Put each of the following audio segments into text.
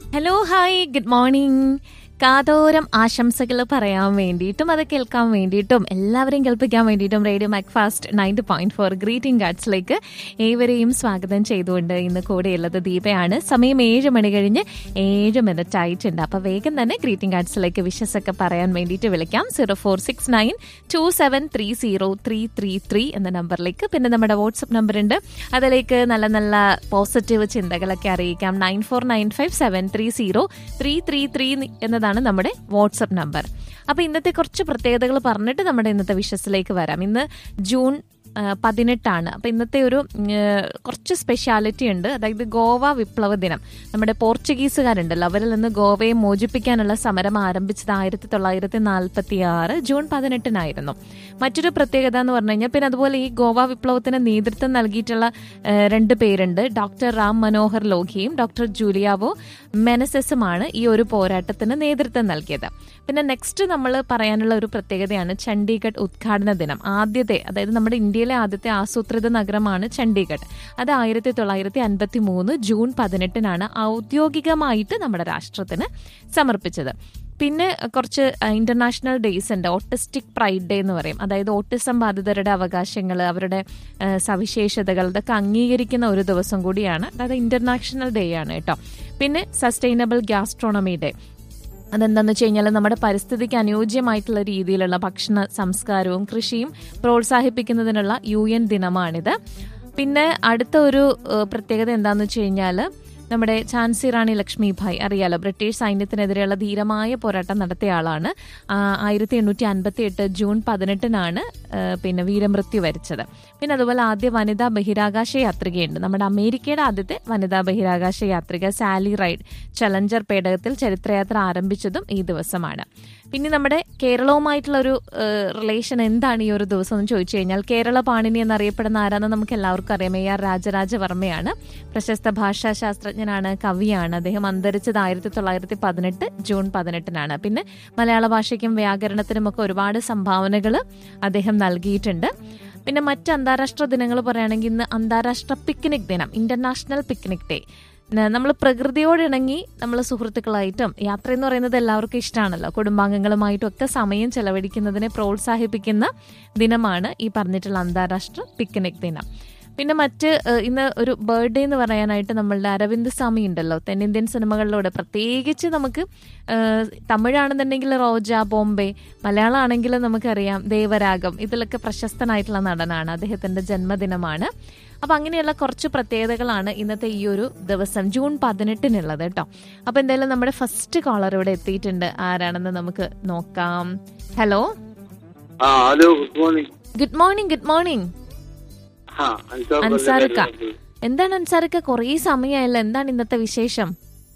Hello hi good morning കാതോരം ആശംസകൾ പറയാൻ വേണ്ടിയിട്ടും അത് കേൾക്കാൻ വേണ്ടിയിട്ടും എല്ലാവരെയും കേൾപ്പിക്കാൻ വേണ്ടിയിട്ടും radio Macfast ninety point four greeting കാർഡ്സിലേക്ക് ഏവരെയും സ്വാഗതം ചെയ്തുകൊണ്ട് ഇന്ന് കൂടെയുള്ളത് ദീപയാണ് സമയം ഏഴ് മണി കഴിഞ്ഞ് ഏഴ് മിനിറ്റ് ആയിട്ടുണ്ട് അപ്പൊ വേഗം തന്നെ ഗ്രീറ്റിംഗ് കാർഡ്സിലേക്ക് വിഷസൊക്കെ പറയാൻ വേണ്ടിയിട്ട് വിളിക്കാം zero four six nine two seven three zero three three three എന്ന നമ്പറിലേക്ക് പിന്നെ നമ്മുടെ വാട്സപ്പ് നമ്പർ ഉണ്ട് അതിലേക്ക് നല്ല നല്ല പോസിറ്റീവ് ചിന്തകളൊക്കെ അറിയിക്കാം nine four nine five seven three zero three three three എന്നതാണ് നമ്മുടെ വാട്സപ്പ് നമ്പർ അപ്പൊ ഇന്നത്തെ കുറച്ച് പ്രത്യേകതകൾ പറഞ്ഞിട്ട് നമ്മുടെ ഇന്നത്തെ വിഷസിലേക്ക് വരാം ഇന്ന് ജൂൺ ആ, പതിനെട്ടാണ് അപ്പൊ ഇന്നത്തെ ഒരു ഉം, കുറച്ച് സ്പെഷ്യാലിറ്റി ഉണ്ട് അതായത് ഗോവ വിപ്ലവ ദിനം നമ്മുടെ പോർച്ചുഗീസുകാരുണ്ടല്ലോ അവരിൽ നിന്ന് ഗോവയെ മോചിപ്പിക്കാനുള്ള സമരം ആരംഭിച്ചത് ആയിരത്തി തൊള്ളായിരത്തി നാൽപ്പത്തി ആറ് ജൂൺ പതിനെട്ടിനായിരുന്നു മറ്റൊരു പ്രത്യേകത എന്ന് പറഞ്ഞു കഴിഞ്ഞാൽ പിന്നെ അതുപോലെ ഈ ഗോവ വിപ്ലവത്തിന് നേതൃത്വം നൽകിയിട്ടുള്ള ആ, രണ്ട് പേരുണ്ട് ഡോക്ടർ റാം മനോഹർ ലോഹിയും ഡോക്ടർ ജൂലിയാവോ മെനസെസുമാണ് ഈ ഒരു പോരാട്ടത്തിന് നേതൃത്വം നൽകിയത് പിന്നെ നെക്സ്റ്റ് നമ്മൾ പറയാനുള്ള ഒരു പ്രത്യേകതയാണ് ചണ്ഡീഗഡ് ഉദ്ഘാടന ദിനം ആദ്യത്തെ അതായത് നമ്മുടെ ഇന്ത്യയിലെ ആദ്യത്തെ ആസൂത്രിത നഗരമാണ് ചണ്ഡീഗഡ് അത് ആയിരത്തി തൊള്ളായിരത്തി അൻപത്തി മൂന്ന് ജൂൺ പതിനെട്ടിനാണ് ഔദ്യോഗികമായിട്ട് നമ്മുടെ രാഷ്ട്രത്തിന് സമർപ്പിച്ചത് പിന്നെ കുറച്ച് ഇന്റർനാഷണൽ ഡേയ്സ് ഉണ്ട് ഓട്ടിസ്റ്റിക് പ്രൈഡ് ഡേ എന്ന് പറയും അതായത് ഓട്ടിസം ബാധിതരുടെ അവകാശങ്ങൾ അവരുടെ ആ, സവിശേഷതകൾ ഇതൊക്കെ അംഗീകരിക്കുന്ന ഒരു ദിവസം കൂടിയാണ് അതായത് ഇന്റർനാഷണൽ ഡേ ആണ് കേട്ടോ പിന്നെ സസ്റ്റൈനബിൾ ഗ്യാസ്ട്രോണമി ഡേ അതെന്താന്ന് വെച്ച് കഴിഞ്ഞാൽ നമ്മുടെ പരിസ്ഥിതിക്ക് അനുയോജ്യമായിട്ടുള്ള രീതിയിലുള്ള ഭക്ഷണ സംസ്കാരവും കൃഷിയും പ്രോത്സാഹിപ്പിക്കുന്നതിനുള്ള യു എൻ ദിനമാണിത് പിന്നെ അടുത്ത ഒരു ഏഹ്, പ്രത്യേകത എന്താന്ന് വെച്ച് കഴിഞ്ഞാൽ നമ്മുടെ ഝാൻസി റാണി ലക്ഷ്മിഭായ് അറിയാലോ ബ്രിട്ടീഷ് സൈന്യത്തിനെതിരെയുള്ള ധീരമായ പോരാട്ടം നടത്തിയ ആളാണ് ആയിരത്തി എണ്ണൂറ്റി അൻപത്തി എട്ട് ജൂൺ പതിനെട്ടിനാണ് ആ, പിന്നെ വീരമൃത്യു വരിച്ചത് പിന്നെ അതുപോലെ ആദ്യ വനിതാ ബഹിരാകാശ യാത്രികയുണ്ട് നമ്മുടെ അമേരിക്കയുടെ ആദ്യത്തെ വനിതാ ബഹിരാകാശ യാത്രിക സാലി റൈഡ് ചലഞ്ചർ പേടകത്തിൽ ചരിത്രയാത്ര ആരംഭിച്ചതും ഈ ദിവസമാണ് പിന്നെ നമ്മുടെ കേരളവുമായിട്ടുള്ള ഒരു റിലേഷൻ എന്താണ് ഈ ഒരു ദിവസം എന്ന് ചോദിച്ചു കഴിഞ്ഞാൽ കേരള പാണിനി എന്നറിയപ്പെടുന്ന ആരാന്ന് നമുക്ക് എല്ലാവർക്കും അറിയാം എ ആർ രാജരാജവർമ്മയാണ് പ്രശസ്ത ഭാഷാ ശാസ്ത്രജ്ഞനാണ് കവിയാണ് അദ്ദേഹം അന്തരിച്ചത് ആയിരത്തി തൊള്ളായിരത്തി പതിനെട്ട് ജൂൺ പതിനെട്ടിനാണ് പിന്നെ മലയാള ഭാഷയ്ക്കും വ്യാകരണത്തിനും ഒക്കെ ഒരുപാട് സംഭാവനകൾ അദ്ദേഹം നൽകിയിട്ടുണ്ട് പിന്നെ മറ്റ് അന്താരാഷ്ട്ര ദിനങ്ങൾ പറയുകയാണെങ്കിൽ ഇന്ന് അന്താരാഷ്ട്ര പിക്നിക് ദിനം ഇന്റർനാഷണൽ പിക്നിക് ഡേ നമ്മൾ പ്രകൃതിയോട് ഇണങ്ങി നമ്മൾ സുഹൃത്തുക്കളായിട്ടും യാത്ര എന്ന് പറയുന്നത് എല്ലാവർക്കും ഇഷ്ടമാണല്ലോ കുടുംബാംഗങ്ങളുമായിട്ടും ഒക്കെ സമയം ചെലവഴിക്കുന്നതിനെ പ്രോത്സാഹിപ്പിക്കുന്ന ദിനമാണ് ഈ പറഞ്ഞിട്ടുള്ള അന്താരാഷ്ട്ര പിക്നിക് ദിനം പിന്നെ മറ്റ് ഏഹ്, ഇന്ന് ഒരു ബർത്ത്ഡേ എന്ന് പറയാനായിട്ട് നമ്മളുടെ അരവിന്ദ് സ്വാമി ഉണ്ടല്ലോ തെന്നിന്ത്യൻ സിനിമകളിലൂടെ പ്രത്യേകിച്ച് നമുക്ക് ഏഹ്, തമിഴാണെന്നുണ്ടെങ്കിൽ റോജ ബോംബെ മലയാളം ആണെങ്കിൽ നമുക്കറിയാം ദേവരാഗം ഇതിലൊക്കെ പ്രശസ്തനായിട്ടുള്ള നടനാണ് അദ്ദേഹത്തിന്റെ ജന്മദിനമാണ് അപ്പൊ അങ്ങനെയുള്ള കുറച്ച് പ്രത്യേകതകളാണ് ഇന്നത്തെ ഈ ഒരു ദിവസം ജൂൺ പതിനെട്ടിനുള്ളത് കേട്ടോ അപ്പൊ എന്തായാലും നമ്മുടെ ഫസ്റ്റ് കോളർ ഇവിടെ എത്തിയിട്ടുണ്ട് ആരാണെന്ന് നമുക്ക് നോക്കാം hello ah hello good morning good morning good morning ah Ansar അൻസാറുക്ക കൊല്ലം. എന്താണ് അൻസാറൊക്കെ കുറേ സമയമായല്ലോ എന്താണ് ഇന്നത്തെ വിശേഷം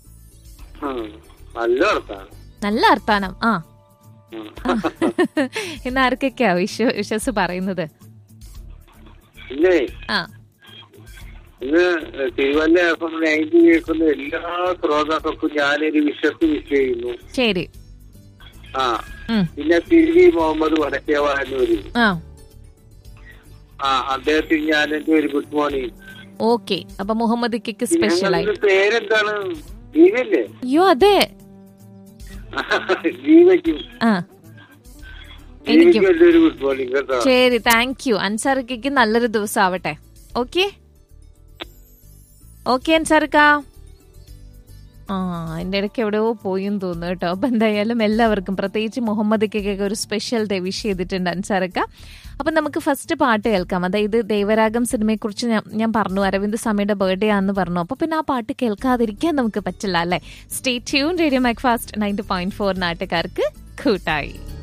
ആ, നല്ല അർത്ഥാണ് നല്ല അർത്ഥാനം ആ ഇന്ന് ആർക്കൊക്കെയാ വിശ്വ വിശ്വസ് പറയുന്നത് പിന്നെ ആ ഇന്ന് തിരുവല്ല എഫ് എം നയൻറ്റി കേൾക്കുന്ന എല്ലാ ശ്രോതാക്കൾക്കും ഞാനൊരു വിശ്വസ് വിഷ് ചെയ്യുന്നു ശരി ആ ഉം, പിന്നെ തിരുവി മുഹമ്മദ് വടക്കേവാനൂര് ആ ആ അദ്ദേഹത്തിന് ഞാൻ എന്റെ ഒരു ഗുഡ് മോർണിംഗ് ഓക്കെ അപ്പൊ മുഹമ്മദ് ഇക്കയ്ക്ക് സ്പെഷ്യലായി ഞങ്ങളുടെ പേരെന്താണ് ജീവല്ലേ അയ്യോ അതെ ജീവയ്ക്കും ആ എനിക്കും. ജീവയ്ക്കും എന്റെ ഒരു ഗുഡ് മോർണിംഗ് കേട്ടോ ശരി താങ്ക് യു അൻസാറിക്കയ്ക്ക് നല്ലൊരു ദിവസം ആവട്ടെ ഓക്കെ ഓക്കെ അൻസാറിക്ക ആ അതിന്റെ ഇടയ്ക്ക് എവിടെയോ പോയിന്ന് തോന്നുന്നു കേട്ടോ അപ്പൊ എന്തായാലും എല്ലാവർക്കും പ്രത്യേകിച്ച് മുഹമ്മദ് ഇക്കയ്ക്കൊക്കെ ഒരു സ്പെഷ്യൽ ഡേ വിഷ് ചെയ്തിട്ടുണ്ട് അൻസാറിക്ക അപ്പൊ നമുക്ക് ഫസ്റ്റ് പാട്ട് കേൾക്കാം അതായത് ദേവരാഗം സിനിമയെ കുറിച്ച് ഞാൻ ഞാൻ പറഞ്ഞു അരവിന്ദ് സ്വാമിയുടെ ബർത്ത്ഡേ ആണെന്ന് പറഞ്ഞു അപ്പൊ പിന്നെ ആ പാട്ട് കേൾക്കാതിരിക്കാൻ നമുക്ക് പറ്റില്ല അല്ലെ stay tune radio Macfast ninety point four നാട്ടുകാർക്ക് കൂട്ടായി